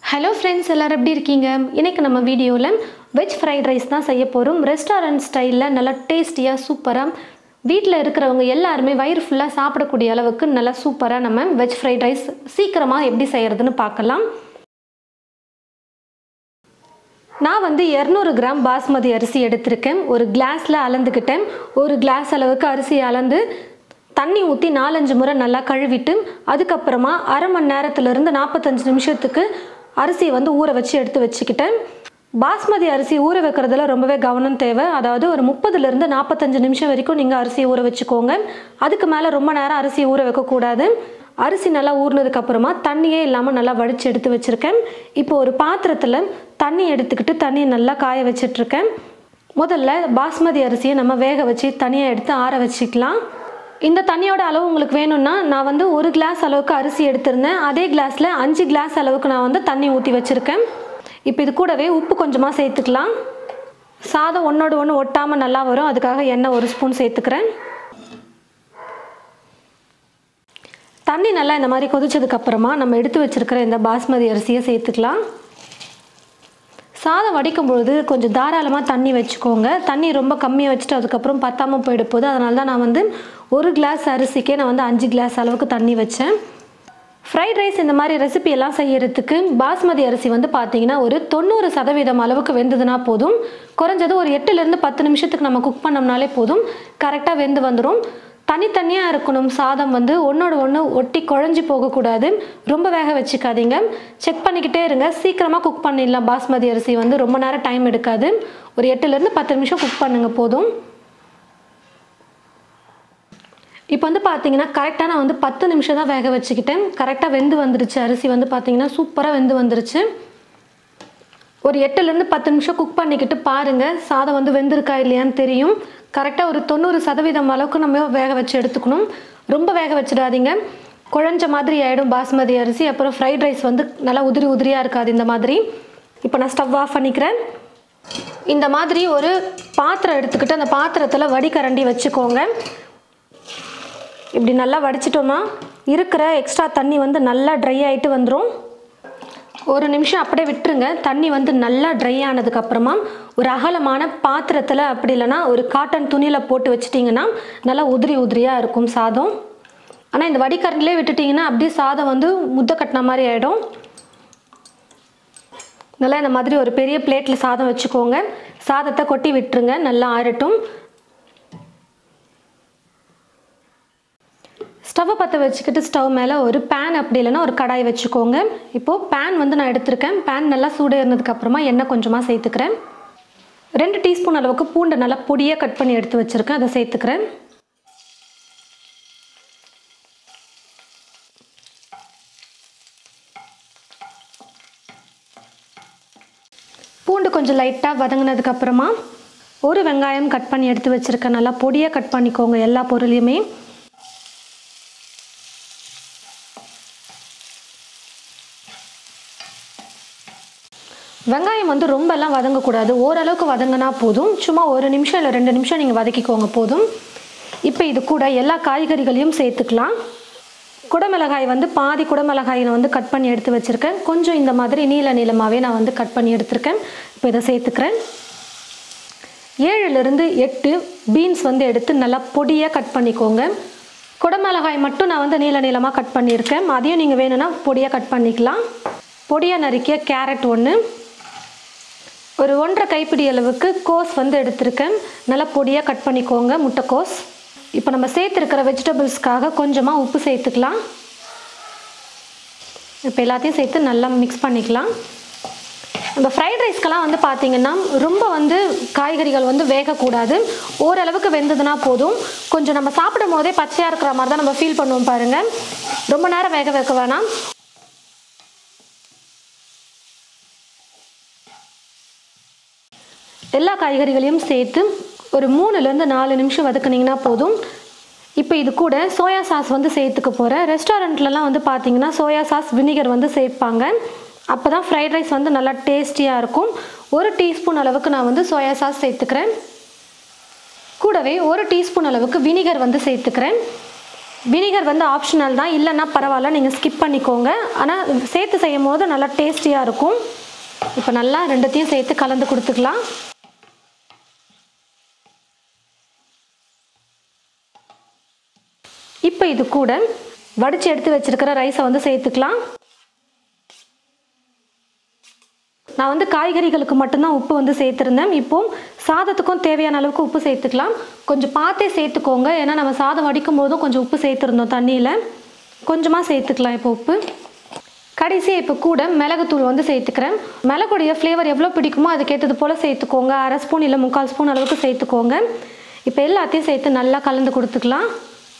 hello friends எல்லோரும் எப்படி இருக்கீங்க இன்றைக்கி நம்ம வீடியோவில் வெஜ் ஃப்ரைட் ரைஸ் தான் செய்ய போகிறோம் ரெஸ்டாரண்ட் ஸ்டைலில் நல்லா டேஸ்டியாக சூப்பராக வீட்டில் இருக்கிறவங்க எல்லாருமே வயிறு ஃபுல்லாக சாப்பிடக்கூடிய அளவுக்கு நல்லா சூப்பராக நம்ம வெஜ் ஃப்ரைட் ரைஸ் சீக்கிரமாக எப்படி செய்கிறதுன்னு பார்க்கலாம் நான் வந்து இரநூறு கிராம் பாஸ்மதி அரிசி எடுத்திருக்கேன் ஒரு கிளாஸில் அளந்துக்கிட்டேன் ஒரு கிளாஸ் அளவுக்கு அரிசி அளந்து தண்ணி ஊற்றி நாலஞ்சு முறை நல்லா கழுவிட்டு அதுக்கப்புறமா அரை மணி நேரத்துலேருந்து நாற்பத்தஞ்சு நிமிஷத்துக்கு அரிசியை வந்து ஊற வச்சு எடுத்து வச்சுக்கிட்டேன் பாஸ்மதி அரிசி ஊற வைக்கிறதுல ரொம்பவே கவனம் தேவை அதாவது ஒரு முப்பதுலேருந்து நாற்பத்தஞ்சு நிமிஷம் வரைக்கும் நீங்கள் அரிசியை ஊற வச்சுக்கோங்க அதுக்கு மேலே ரொம்ப நேரம் அரிசி ஊற வைக்கக்கூடாது அரிசி நல்லா ஊறினதுக்கு அப்புறமா தண்ணியே இல்லாமல் நல்லா வடித்து எடுத்து வச்சுருக்கேன் இப்போ ஒரு பாத்திரத்தில் தண்ணி எடுத்துக்கிட்டு தண்ணியை நல்லா காய வச்சிட்ருக்கேன் முதல்ல பாஸ்மதி அரிசியை நம்ம வேக வச்சு தனியாக எடுத்து ஆற வச்சுக்கலாம் இந்த தண்ணியோட அளவு உங்களுக்கு வேணும்னா நான் வந்து ஒரு கிளாஸ் அளவுக்கு அரிசி எடுத்திருந்தேன் அதே கிளாஸில் அஞ்சு கிளாஸ் அளவுக்கு நான் வந்து தண்ணி ஊற்றி வச்சுருக்கேன் இப்போ இது கூடவே உப்பு கொஞ்சமாக சேர்த்துக்கலாம் சாதம் ஒன்றோடு ஒன்று ஒட்டாமல் நல்லா வரும் அதுக்காக எண்ணெய் ஒரு ஸ்பூன் சேர்த்துக்கிறேன் தண்ணி நல்லா இந்த மாதிரி கொதிச்சதுக்கப்புறமா நம்ம எடுத்து வச்சுருக்கிற இந்த பாஸ்மதி அரிசியை சேர்த்துக்கலாம் சாதம் வடிக்கும் பொழுது கொஞ்சம் தாராளமாக தண்ணி வச்சுக்கோங்க தண்ணி ரொம்ப கம்மியாக வச்சுட்டு அதுக்கப்புறம் பத்தாமல் போயிட போகுது அதனால தான் நான் வந்து ஒரு கிளாஸ் அரிசிக்கே நான் வந்து அஞ்சு கிளாஸ் அளவுக்கு தண்ணி வச்சேன் ஃப்ரைட் ரைஸ் இந்த மாதிரி ரெசிபி எல்லாம் செய்யறதுக்கு பாஸ்மதி அரிசி வந்து பார்த்தீங்கன்னா ஒரு தொண்ணூறு சதவீதம் அளவுக்கு வெந்ததுன்னா போதும் குறைஞ்சது ஒரு எட்டுலேருந்து பத்து நிமிஷத்துக்கு நம்ம குக் பண்ணோம்னாலே போதும் கரெக்டாக வெந்து வந்துடும் தனித்தனியாக இருக்கணும் சாதம் வந்து ஒன்றோட ஒன்று ஒட்டி குழஞ்சி போகக்கூடாது ரொம்ப வேக வச்சுக்காதீங்க செக் பண்ணிக்கிட்டே இருங்க சீக்கிரமாக குக் பண்ணிடலாம் பாஸ்மதி அரிசி வந்து ரொம்ப நேரம் டைம் எடுக்காது ஒரு எட்டுலேருந்து பத்து நிமிஷம் குக் பண்ணுங்கள் போதும் இப்போ வந்து பார்த்தீங்கன்னா கரெக்டாக நான் வந்து பத்து நிமிஷம் தான் வேக வச்சுக்கிட்டேன் கரெக்டாக வெந்து வந்துருச்சு அரிசி வந்து பார்த்தீங்கன்னா சூப்பராக வெந்து வந்துருச்சு ஒரு எட்டுலேருந்து பத்து நிமிஷம் குக் பண்ணிக்கிட்டு பாருங்கள் சாதம் வந்து வெந்திருக்கா இல்லையான்னு தெரியும் கரெக்டாக ஒரு தொண்ணூறு சதவீதம் அளவுக்கு நம்ம வேக வச்சு எடுத்துக்கணும் ரொம்ப வேக வச்சிடாதீங்க குழஞ்ச மாதிரி ஆகிடும் பாஸ்மதி அரிசி அப்புறம் ஃப்ரைட் ரைஸ் வந்து நல்லா உதிரி உதிரியாக இருக்காது இந்த மாதிரி இப்போ நான் ஸ்டவ் ஆஃப் பண்ணிக்கிறேன் இந்த மாதிரி ஒரு பாத்திரம் எடுத்துக்கிட்டு அந்த பாத்திரத்தில் வடிகரண்டி வச்சுக்கோங்க இப்படி நல்லா வடிச்சிட்டோம்னா இருக்கிற எக்ஸ்ட்ரா தண்ணி வந்து நல்லா ட்ரை ஆகிட்டு வந்துடும் ஒரு நிமிஷம் அப்படியே விட்டுருங்க தண்ணி வந்து நல்லா ட்ரை ஆனதுக்கப்புறமா ஒரு அகலமான பாத்திரத்தில் அப்படி இல்லைன்னா ஒரு காட்டன் துணியில் போட்டு வச்சிட்டிங்கன்னா நல்லா உதிரி உதிரியாக இருக்கும் சாதம் ஆனால் இந்த வடிகரண்டிலே விட்டுட்டிங்கன்னா அப்படியே சாதம் வந்து முத்தை கட்டின மாதிரி ஆகிடும் நல்லா இந்த மாதிரி ஒரு பெரிய பிளேட்டில் சாதம் வச்சுக்கோங்க சாதத்தை கொட்டி விட்டுருங்க நல்லா ஆறட்டும் ஸ்டவ்வை பற்ற வச்சுக்கிட்டு ஸ்டவ் மேலே ஒரு பேன் அப்படி இல்லைன்னா ஒரு கடாய் வச்சுக்கோங்க இப்போது பேன் வந்து நான் எடுத்திருக்கேன் பேன் நல்லா சூடு இருந்ததுக்கப்புறமா எண்ணெய் கொஞ்சமாக சேர்த்துக்கிறேன் ரெண்டு டீஸ்பூன் அளவுக்கு பூண்டை நல்லா பொடியாக கட் பண்ணி எடுத்து வச்சுருக்கேன் அதை சேர்த்துக்கிறேன் பூண்டு கொஞ்சம் லைட்டாக வதங்கினதுக்கப்புறமா ஒரு வெங்காயம் கட் பண்ணி எடுத்து வச்சுருக்கேன் நல்லா பொடியாக கட் பண்ணிக்கோங்க எல்லா பொருளையுமே வெங்காயம் வந்து ரொம்பலாம் வதங்கக்கூடாது ஓரளவுக்கு வதங்கினா போதும் சும்மா ஒரு நிமிஷம் இல்லை ரெண்டு நிமிஷம் நீங்கள் வதக்கிக்கோங்க போதும் இப்போ இது கூட எல்லா காய்கறிகளையும் சேர்த்துக்கலாம் குடமிளகாய் வந்து பாதி குடமிளகாயை நான் வந்து கட் பண்ணி எடுத்து வச்சுருக்கேன் கொஞ்சம் இந்த மாதிரி நீல நீளமாகவே நான் வந்து கட் பண்ணி எடுத்திருக்கேன் இப்போ இதை சேர்த்துக்கிறேன் ஏழுலேருந்து எட்டு பீன்ஸ் வந்து எடுத்து நல்லா பொடியாக கட் பண்ணிக்கோங்க குடமிளகாய் மட்டும் நான் வந்து நீல நீளமாக கட் பண்ணியிருக்கேன் அதையும் நீங்கள் வேணும்னா பொடியாக கட் பண்ணிக்கலாம் பொடியாக நறுக்கிய கேரட் ஒன்று ஒரு ஒன்றரை கைப்பிடி அளவுக்கு கோஸ் வந்து எடுத்திருக்கேன் நல்லா பொடியாக கட் பண்ணிக்கோங்க முட்டைக்கோஸ் இப்போ நம்ம சேர்த்துருக்கிற வெஜிடபிள்ஸ்க்காக கொஞ்சமாக உப்பு சேர்த்துக்கலாம் இப்போ எல்லாத்தையும் சேர்த்து நல்லா மிக்ஸ் பண்ணிக்கலாம் நம்ம ஃப்ரைட் ரைஸ்க்கெல்லாம் வந்து பார்த்திங்கன்னா ரொம்ப வந்து காய்கறிகள் வந்து வேகக்கூடாது ஓரளவுக்கு வெந்ததுன்னா போதும் கொஞ்சம் நம்ம சாப்பிடும் போதே பச்சையாக இருக்கிற மாதிரி தான் நம்ம ஃபீல் பண்ணுவோம் பாருங்கள் ரொம்ப நேரம் வேக வைக்க வேணாம் எல்லா காய்கறிகளையும் சேர்த்து ஒரு மூணுலேருந்து நாலு நிமிஷம் வதக்குனிங்கன்னா போதும் இப்போ இது கூட சோயா சாஸ் வந்து சேர்த்துக்க போகிறேன் ரெஸ்டாரண்ட்லலாம் வந்து பார்த்தீங்கன்னா சோயா சாஸ் வினிகர் வந்து சேர்ப்பாங்க அப்போ தான் ஃப்ரைட் ரைஸ் வந்து நல்லா டேஸ்டியாக இருக்கும் ஒரு டீஸ்பூன் அளவுக்கு நான் வந்து சோயா சாஸ் சேர்த்துக்கிறேன் கூடவே ஒரு டீஸ்பூன் அளவுக்கு வினிகர் வந்து சேர்த்துக்கிறேன் வினிகர் வந்து ஆப்ஷனல் தான் இல்லைன்னா பரவாயில்ல நீங்கள் ஸ்கிப் பண்ணிக்கோங்க ஆனால் சேர்த்து செய்யும் போது நல்லா டேஸ்டியாக இருக்கும் இப்போ நல்லா ரெண்டுத்தையும் சேர்த்து கலந்து கொடுத்துக்கலாம் இப்போ இது கூட வடித்து எடுத்து வச்சிருக்கிற ரைஸை வந்து சேர்த்துக்கலாம் நான் வந்து காய்கறிகளுக்கு மட்டும்தான் உப்பு வந்து சேர்த்துருந்தேன் இப்போ சாதத்துக்கும் தேவையான அளவுக்கு உப்பு சேர்த்துக்கலாம் கொஞ்சம் பார்த்தே சேர்த்துக்கோங்க ஏன்னா நம்ம சாதம் வடிக்கும் போதும் கொஞ்சம் உப்பு சேர்த்துருந்தோம் தண்ணியில் கொஞ்சமாக சேர்த்துக்கலாம் இப்போ உப்பு கடைசியாக இப்போ கூட மிளகுத்தூள் வந்து சேர்த்துக்கிறேன் மிளகுடைய ஃப்ளேவர் எவ்வளோ பிடிக்குமோ அதுக்கேற்றது போல் சேர்த்துக்கோங்க அரை ஸ்பூன் இல்லை முக்கால் ஸ்பூன் அளவுக்கு சேர்த்துக்கோங்க இப்போ எல்லாத்தையும் சேர்த்து நல்லா கலந்து கொடுத்துக்கலாம்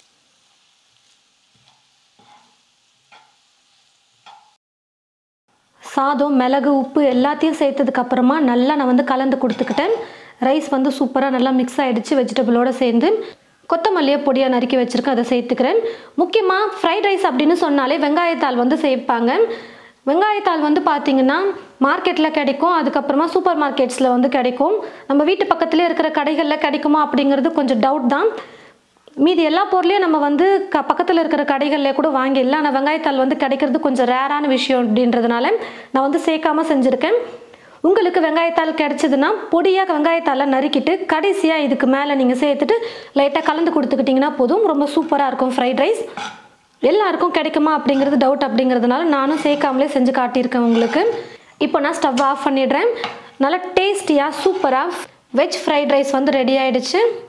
சாதம் மிளகு உப்பு எல்லாத்தையும் சேர்த்ததுக்கு அப்புறமா நல்லா நான் வந்து கலந்து கொடுத்துக்கிட்டேன் ரைஸ் வந்து சூப்பராக நல்லா மிக்ஸ் ஆகிடுச்சு வெஜிடபிளோட சேர்ந்து கொத்தமல்லியை பொடியாக நறுக்கி வச்சுருக்கேன் அதை சேர்த்துக்கிறேன் முக்கியமாக ஃப்ரைட் ரைஸ் அப்படின்னு சொன்னாலே வெங்காயத்தாள் வந்து சேர்ப்பாங்க வெங்காயத்தாள் வந்து பார்த்திங்கன்னா மார்க்கெட்டில் கிடைக்கும் அதுக்கப்புறமா சூப்பர் மார்க்கெட்ஸில் வந்து கிடைக்கும் நம்ம வீட்டு பக்கத்துலேயே இருக்கிற கடைகளில் கிடைக்குமா அப்படிங்கிறது கொஞ்சம் டவுட் தான் மீதி எல்லா பொருளையும் நம்ம வந்து க பக்கத்தில் இருக்கிற கடைகளில் கூட வாங்கிடலாம் ஆனால் வெங்காயத்தாள் வந்து கிடைக்கிறது கொஞ்சம் ரேரான விஷயம் அப்படின்றதுனால நான் வந்து சேர்க்காம செஞ்சுருக்கேன் உங்களுக்கு வெங்காயத்தாள் கிடைச்சதுன்னா பொடியாக வெங்காயத்தாளை நறுக்கிட்டு கடைசியாக இதுக்கு மேலே நீங்கள் சேர்த்துட்டு லைட்டாக கலந்து கொடுத்துக்கிட்டிங்கன்னா போதும் ரொம்ப சூப்பராக இருக்கும் ஃப்ரைட் ரைஸ் எல்லாருக்கும் கிடைக்குமா அப்படிங்கிறது டவுட் அப்படிங்கிறதுனால நானும் சேர்க்காமலே செஞ்சு காட்டியிருக்கேன் உங்களுக்கு இப்போ நான் ஸ்டவ் ஆஃப் பண்ணிடுறேன் நல்லா டேஸ்டியாக சூப்பராக வெஜ் ஃப்ரைட் ரைஸ் வந்து ரெடி ஆயிடுச்சு